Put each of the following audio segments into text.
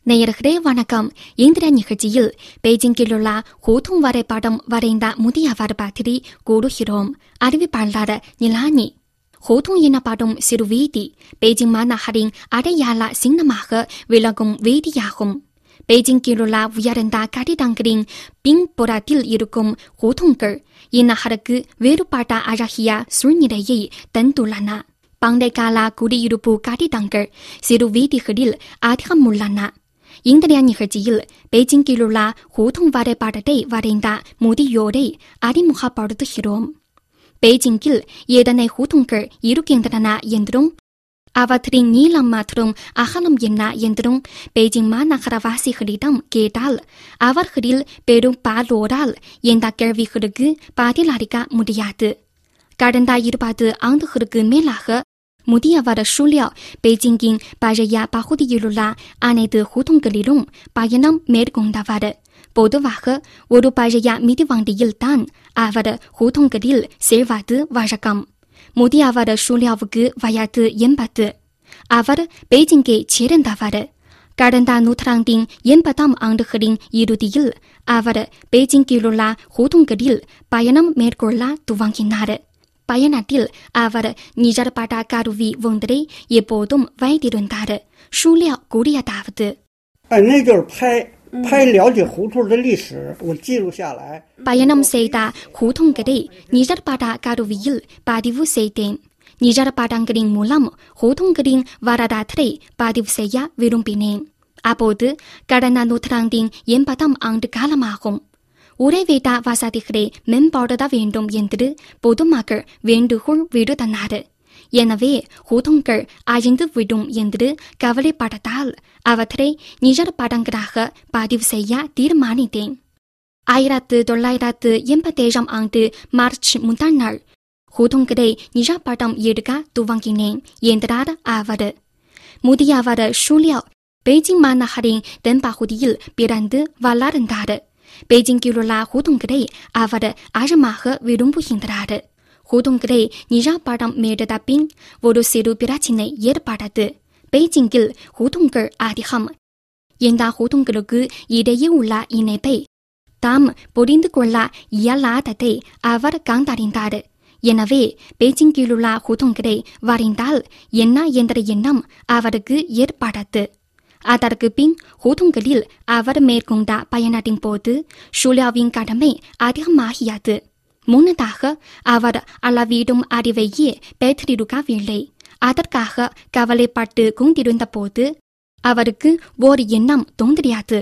நேயர்களே வணக்கம் இந்திர நிகழ்ச்சியில் பெய்ஜிங்கிலுள்ள ஹூதுங் வரைபடம் வரைந்த முதியவர் பற்றி கூறுகிறோம் அறிவிப்பாளர் நிலானி ஹூதுங் எனப்படும் சிறு வீதி பெய்ஜிங் மாநகரின் அடையாள சின்னமாக விளங்கும் வீதியாகும் பெய்ஜிங்கிலுள்ள உயர்ந்த கட்டிடங்களின் பின்புறத்தில் இருக்கும் ஹூதுங்கள் இந்நகருக்கு வேறுபட்ட அழகிய சூழ்நிலையை தந்துள்ளன பண்டைய கால குடியிருப்பு கட்டிடங்கள் சிறு வீதிகளில் அதிகம் உள்ளன இன்றைய நிகழ்ச்சியில் பெய்ஜிங்கிலுள்ள ஹூதுங் வரைபடத்தை வரைந்த முதியோரை அறிமுகப்படுத்துகிறோம் பெய்ஜிங்கில் எத்தனை ஹூதுங்கள் இருக்கின்றன என்றும் அவற்றின் நீளம் மற்றும் அகலம் என்ன என்றும் பெய்ஜிங் மாநகரவாசிகளிடம் கேட்டால் அவர்களில் பெரும் பாலோரால் எந்த கேள்விகளுக்கு பதிலளிக்க முடியாது கடந்த இருபது ஆண்டுகளுக்கு மேலாக முதியவர் சூழ்யா பெய்ஜிங்கின் பழைய பகுதியிலுள்ள அனைத்து ஹூதுங்களிலும் பயணம் மேற்கொண்டவர் பொதுவாக ஒரு பழைய மிதிவண்டியில் தான் அவர் ஹூதுங்களில் செல்வது வழக்கம் முதியவர் சூழ்யாவுக்கு வயது எண்பது அவர் பெய்ஜிங்கை சேர்ந்தவர் கடந்த நூற்றாண்டின் எண்பதாம் ஆண்டுகளின் இறுதியில் அவர் பெய்ஜிங்கிலுள்ள ஹூதுங்களில் பயணம் மேற்கொள்ள துவங்கினார் பயணத்தில் அவர் நிஜர்பட கருவி ஒன்றை எப்போதும் வைத்திருந்தார் சூழ்யா கூறியதாவது 哎，那就是拍拍了解胡同的历史，我记录下来。 பயணம் செய்த ஹூதுங்களை நிஜர்பட கருவியில் பதிவு செய்தேன் நிஜர்படங்களின் மூலம் ஹூதுங்களின் வரலாற்றை பதிவு செய்ய விரும்பினேன் அப்போது கடந்த நூற்றாண்டின் எண்பதாம் ஆண்டு காலமாகும் உறைவிட வசதிகளை மேம்படுத்த வேண்டும் என்று பொதுமக்கள் வேண்டுகோள் விடுத்தனர் எனவே ஹூதுங்கள் அழிந்து விடும் என்று கவலைப்பட்டதால் அவற்றை நிஜர் படங்களாக பதிவு செய்ய தீர்மானித்தேன் ஆயிரத்து தொள்ளாயிரத்து எண்பத்தேழாம் ஆண்டு மார்ச் முதல் நாள் ஹூதுங்களை நிஜர் படம் எடுக்க துவங்கினேன் என்றார் அவர் முதியவர் சூழ்யா பெய்ஜிங் மாநகரின் தென்பகுதியில் பிறந்து வளர்ந்தார் பெய்ஜிங்கிலுள்ள ஹூதுங்களை அவர் ஆழமாக விரும்புகின்றார் ஹூதுங்களை நிஜா படம் மேடத பின் ஒரு சிறு பிரச்சினை ஏற்பட்டது பெய்ஜிங்கில் ஹூதுங்கள் அதிகம் இந்த ஹூதுங்களுக்கு இடையே உள்ள இணைப்பை தாம் புரிந்து கொள்ள இயலாததை அவர் கண்டறிந்தார் எனவே பெய்ஜிங்கிலுள்ள ஹூதுங்களை வரைந்தால் என்ன என்ற எண்ணம் அவருக்கு ஏற்பட்டது அதற்கு பின் ஹூதுங்களில் அவர் மேற்கொண்ட பயணத்தின் போது ஷூலியாவின் கடமை அதிகமாகியது முன்னதாக அவர் அளவிடும் அறிவையே பெற்றிருக்கவில்லை அதற்காக கவலைப்பட்டு கொண்டிருந்த போது அவருக்கு ஓர் எண்ணம் தோன்றியது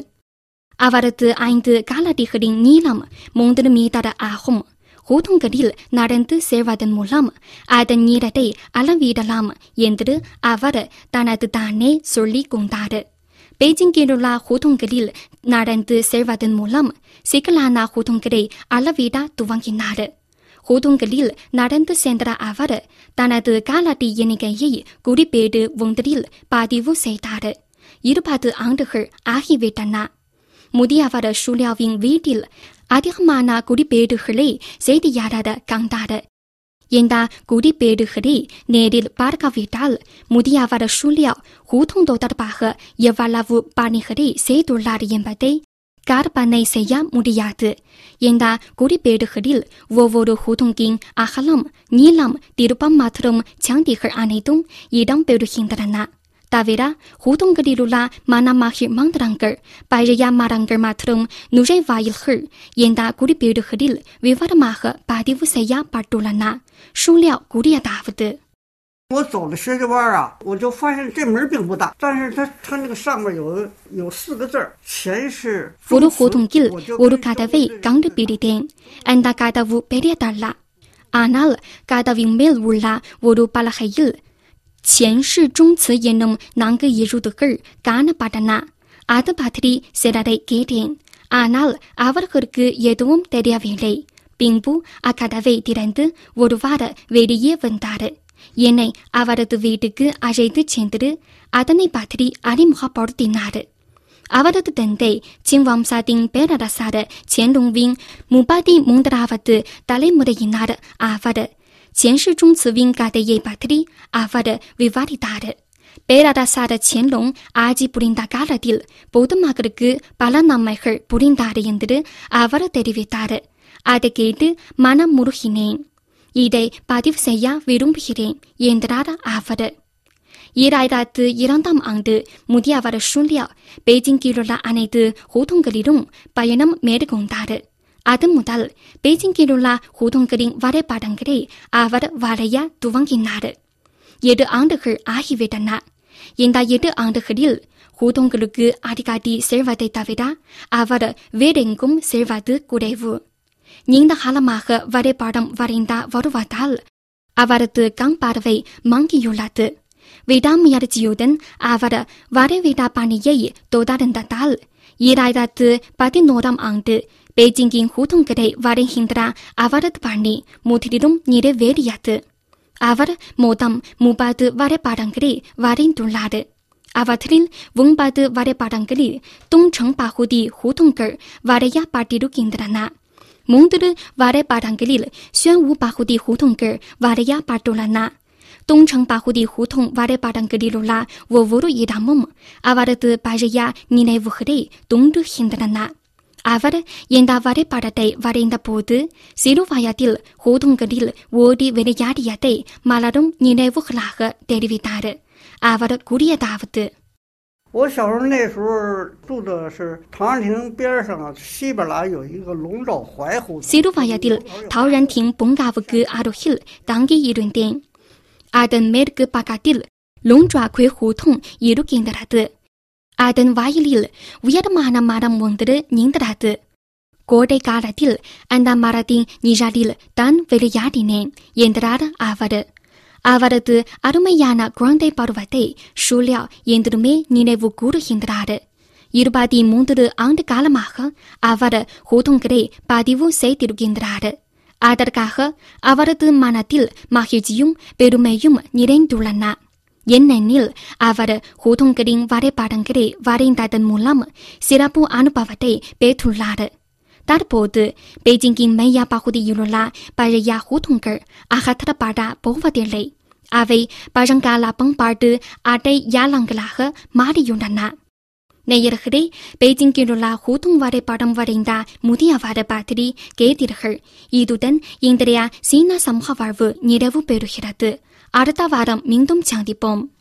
அவரது ஐந்து காலடிகளின் நீளம் மூன்று மீட்டர் ஆகும் ஹூதுங்களில் நடந்து செல்வதன் மூலம் அதன் நீளத்தை அளவிடலாம் என்று அவர் தனது தானே சொல்லிக் கொண்டார் பெய்ஜிங்கிலுள்ள ஹூதுங்களில் நடந்து செல்வதன் மூலம் சிக்கலான ஹூதுங்களை அளவிட துவங்கினார் ஹூதுங்களில் நடந்து சென்ற அவர் தனது காலடி எண்ணிக்கையை குறிப்பேடு ஒன்றில் பதிவு செய்தார் இருபது ஆண்டுகள் ஆகிவிட்டன முதியவர் சூழ்யாவின் வீட்டில் அதிகமான குறிப்பேடுகளை செய்தியாளர் கண்டார் இந்த குறிப்பேடுகளை நேரில் பார்க்காவிட்டால் முதியவர் சூழ்யா ஹூதுங் தொடர்பாக எவ்வளவு பணிகளை செய்துள்ளார் என்பதை கற்பனை செய்ய முடியாது இந்த குறிப்பேடுகளில் ஒவ்வொரு ஹூதுங்கின் அகலம் நீளம் திருப்பம் மற்றும் சந்திகள் அனைத்தும் இடம்பெறுகின்றன தவிர ஹூதுங்களிலுள்ள மனமகிழ் மந்திரங்கள் பழைய மரங்கள் மற்றும் நுழைவாயில்கள் இந்த குறிப்பீடுகளில் விவரமாக பதிவு செய்யப்பட்டுள்ளன சூழ்யா கூறியதாவது 我走的石家湾啊，我就发现这门并不大，但是它它那个上面有有四个字儿，前是 ஒரு 中祠 ஹூதுங்கில் 我就 ஒரு 跟 கதவை 周围的人 கண்டுபிடித்தேன் அந்த கதவு பெரியதல்ல ஆனால் கதவின் மேல் உள்ள ஒரு பலகையில் 前世中词 என்னும் நான்கு எழுத்துக்கள் காணப்பட்டன அது பற்றி சிலரை கேட்டேன் ஆனால் அவர்களுக்கு எதுவும் தெரியவில்லை பின்பு அக்கதவை திறந்து ஒருவாறு வெளியே வந்தார் என்னை அவரது வீட்டுக்கு அழைத்து சென்று அதனை பற்றி அறிமுகப்படுத்தினார் அவரது தந்தை சிங் வம்சாத்தின் பேரரசர் சென்லுங்வின் முப்பத்தி மூன்றாவது தலைமுறையினர் ஆவர் 前世中词 வின் கதையை பற்றி அவர் விவாதித்தார் பேரரசாத சென்லோங் ஆஜி புரிந்த காலத்தில் பொதுமக்களுக்கு பல நன்மைகள் புரிந்தார் என்று அவர் தெரிவித்தார் அதை கேட்டு மனம் முருகினேன் இதை பதிவு செய்ய விரும்புகிறேன் என்றார் அவர் ஈராயிரத்து இரண்டாம் ஆண்டு முதியவர் சூழ்யா பெய்ஜிங்கிலுள்ள அனைத்து ஹூதங்களிலும் பயணம் மேற்கொண்டார் அது முதல் பெய்ஜிங்கிலுள்ள ஹூதங்களின் வரைபடங்களை அவர் வரைய துவங்கினார் எட்டு ஆண்டுகள் ஆகிவிட்டன இந்த எட்டு ஆண்டுகளில் ஹூதங்களுக்கு அடிக்கடி செல்வதை தவிர அவர் வேறெங்கும் செல்வது குறைவு நீண்ட காலமாக வரைபடம் வரைந்த வருவதால் அவரது கண் பார்வை மங்கியுள்ளது விடாமுயற்சியுடன் அவர் வரைவிட பணியை தொடர்ந்ததால் ஈராயிரத்து பதினோராம் ஆண்டு பெய்ஜிங்கின் ஹூதங்களை வரைகின்ற அவரது பணி முற்றிலும் நிறைவேறியது அவர் மொத்தம் முப்பது வரைபடங்களை வரைந்துள்ளார் அவற்றில் ஒன்பது வரைபடங்களில் தொங்சங் பகுதி ஹூதங்கள் வரையப்பட்டிருக்கின்றன மூன்று வரைபடங்களில் ஷுவூ பகுதி ஹூதங்கள் வரையப்பட்டுள்ளன தொங்சங் பகுதி ஹூதம் வரைபடங்களிலுள்ள ஒவ்வொரு இடமும் அவரது பழைய நினைவுகளை தோன்றுகின்றன அவர் இந்த வரைபடத்தை வரைந்தபோது சிறு வயதில் ஹூதங்களில் ஓடி விளையாடியதை மலரும் நினைவுகளாக தெரிவித்தார் அவர் கூறியதாவது 我小时候那时候住的是唐人亭边上啊，西边来有一个龙爪槐胡同。 சிறு வயதில் தௌரன்டிங் பூங்காவுக்கு அருகில் தங்கியிருந்தேன் அதன் மேற்கு பக்கத்தில் லோன்ஜாக்வே ஹூதம் இருக்கின்றது அதன் வாயிலில் உயரமான மரம் ஒன்று நீந்தது கோடை காலத்தில் அந்த மரத்தின் நிழலில் தான் விளையாடினேன் என்றார் அவர் அவரது அருமையான குழந்தை பருவத்தை ஷூல்யா என்றுமே நினைவு கூறுகின்றார் இருபத்தி மூன்று ஆண்டு காலமாக அவர் ஹூதங்களை பதிவு செய்திருக்கின்றார் அதற்காக அவரது மனத்தில் மகிழ்ச்சியும் பெருமையும் நிறைந்துள்ளன ஏனெனில் அவர் ஹூதங்களின் வரைபடங்களை வரைந்ததன் மூலம் சிறப்பு அனுபவத்தை பெற்றுள்ளார் தற்போது பெய்ஜிங்கின் மையா பகுதியிலுள்ள பழைய ஹூதங்கள் அகற்றப்பட போவதில்லை அவை பழங்கால பண்பாட்டு அடையாளங்களாக மாறியுள்ளன நேயர்களே பெய்ஜிங்கிலுள்ள ஹூதுங் வரைபடம் வரைந்த முதியவர் பற்றி கேட்டீர்கள் இதுடன் இன்றைய சீன சமூக வாழ்வு நிறைவு பெறுகிறது அடுத்த வாரம் மீண்டும் சந்திப்போம்